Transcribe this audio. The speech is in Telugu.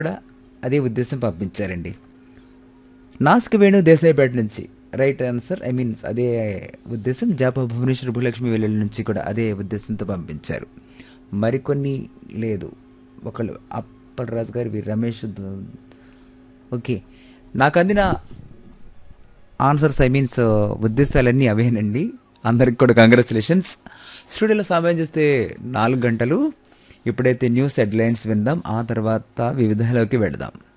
కూడా అదే ఉద్దేశం పంపించారండి నాస్క్ వేణు దేశాయిపేట నుంచి రైట్ ఆన్సర్ ఐ మీన్ అదే ఉద్దేశం జాప భువనేశ్వర్ భూలక్ష్మి వెల్లుల్లి నుంచి కూడా అదే ఉద్దేశంతో పంపించారు మరికొన్ని లేదు ఒకళ్ళు అప్పలరాజు గారు వి రమేష్ ద- ఓకే నాకు అందిన ఆన్సర్స్ ఐ మీన్స్ ఉద్దేశాలన్నీ అవేనండి అందరికి కూడా కంగ్రాచులేషన్స్ స్టూడియోలో సమయం చూస్తే నాలుగు గంటలు ఇప్పుడైతే న్యూస్ హెడ్లైన్స్ విందాం ఆ తర్వాత వివిధలోకి వెళదాం